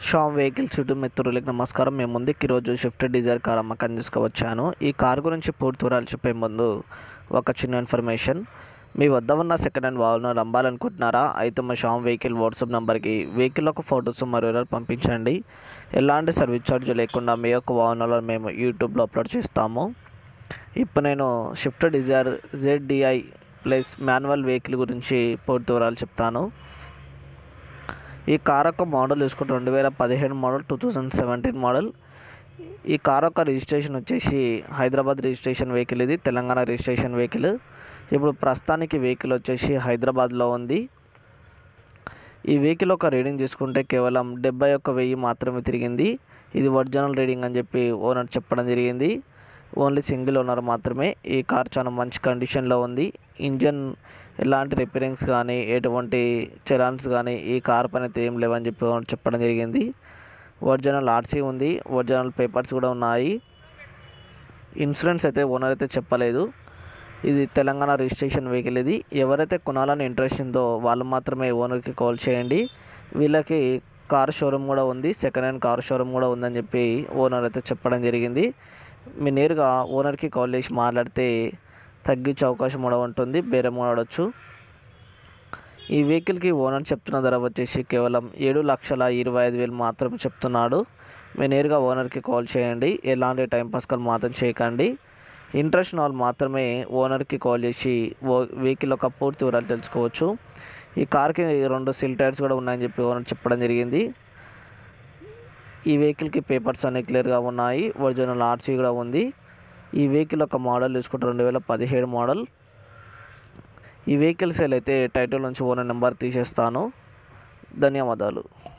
Sam vehicles YouTube మిత్రులకి నమస్కారం మేము ముందుకు ఈరోజు షిఫ్ట్ డిజైర్ కార్ అమ్మకాన్ని తీసుకువచ్చాను ఈ కార్ గురించి పూర్తి వివరాలు చెప్పే ముందు ఒక చిన్న ఇన్ఫర్మేషన్ మీ వద్ద ఉన్న సెకండ్ హ్యాండ్ వాహనం అమ్మాలనుకుంటున్నారా అయితే మా షామ్ వెహికల్ వాట్సాప్ నెంబర్కి వెహికల్ యొక్క ఫొటోస్ మరియు వివరాలు పంపించండి ఎలాంటి సర్వీస్ ఛార్జ్ లేకుండా మీ యొక్క వాహనాలను మేము యూట్యూబ్లో అప్లోడ్ చేస్తాము ఇప్పుడు నేను Swift Dzire ZDI plus manual vehicle గురించి పూర్తి వివరాలు చెప్తాను ఈ కార్ యొక్క మోడల్ చూసుకుంటే రెండు వేల పదిహేను model two thousand seventeen model ఈ కార్ యొక్క రిజిస్ట్రేషన్ వచ్చేసి హైదరాబాద్ రిజిస్ట్రేషన్ వెహికల్ ఇది తెలంగాణ రిజిస్ట్రేషన్ వెహికల్ ఇప్పుడు ప్రస్తుతానికి వెహికల్ వచ్చేసి హైదరాబాద్లో ఉంది ఈ వెహికల్ ఒక రీడింగ్ చూసుకుంటే కేవలం డెబ్బై ఒక్క వెయ్యి మాత్రమే తిరిగింది ఇది ఒరిజినల్ రీడింగ్ అని చెప్పి ఓనర్ చెప్పడం జరిగింది ఓన్లీ సింగిల్ ఓనర్ మాత్రమే ఈ కార్ చాలా మంచి కండిషన్లో ఉంది ఇంజన్ ఎలాంటి రిపేరింగ్స్ కానీ ఎటువంటి చలాన్స్ కానీ ఈ కార్ పైన అయితే ఏం లేవని చెప్పి ఓనర్ చెప్పడం జరిగింది ఒరిజినల్ ఆర్సీ ఉంది ఒరిజినల్ పేపర్స్ కూడా ఉన్నాయి ఇన్సూరెన్స్ అయితే ఓనర్ అయితే చెప్పలేదు ఇది తెలంగాణ రిజిస్ట్రేషన్ వెహికల్ ఇది ఎవరైతే కొనాలని ఇంట్రెస్ట్ ఉందో వాళ్ళు మాత్రమే ఓనర్కి కాల్ చేయండి వీళ్ళకి కార్ షోరూమ్ కూడా ఉంది సెకండ్ హ్యాండ్ కార్ షోరూమ్ కూడా ఉందని చెప్పి ఓనర్ అయితే చెప్పడం జరిగింది మీ నేరుగా ఓనర్కి కాల్ చేసి మాట్లాడితే తగ్గించే అవకాశం కూడా ఉంటుంది బేరం కూడా ఆడవచ్చు ఈ వెహికల్కి ఓనర్ చెప్తున్న ధర వచ్చేసి కేవలం ఏడు లక్షల ఇరవై ఐదు వేలు మాత్రమే చెప్తున్నాడు మీరు నేరుగా ఓనర్కి కాల్ చేయండి ఎలాంటి టైం పాస్ కాల్ మాత్రం చేయకండి ఇంట్రెస్ట్ వాళ్ళు మాత్రమే ఓనర్కి కాల్ చేసి ఓ వెహికల్ యొక్క పూర్తి వివరాలు తెలుసుకోవచ్చు ఈ కార్కి రెండు సిల్ టైర్స్ కూడా ఉన్నాయని చెప్పి ఓనర్ చెప్పడం జరిగింది ఈ వెహికల్కి పేపర్స్ అన్ని క్లియర్గా ఉన్నాయి ఒరిజినల్ ఆర్సీ కూడా ఉంది ఈ వెహికల్ యొక్క మోడల్ చూసుకుంటే రెండు వేల పదిహేడు మోడల్ ఈ వెహికల్ సేల్ అయితే టైటిల్ నుంచి ఓనర్ నెంబర్ తీసేస్తాను ధన్యవాదాలు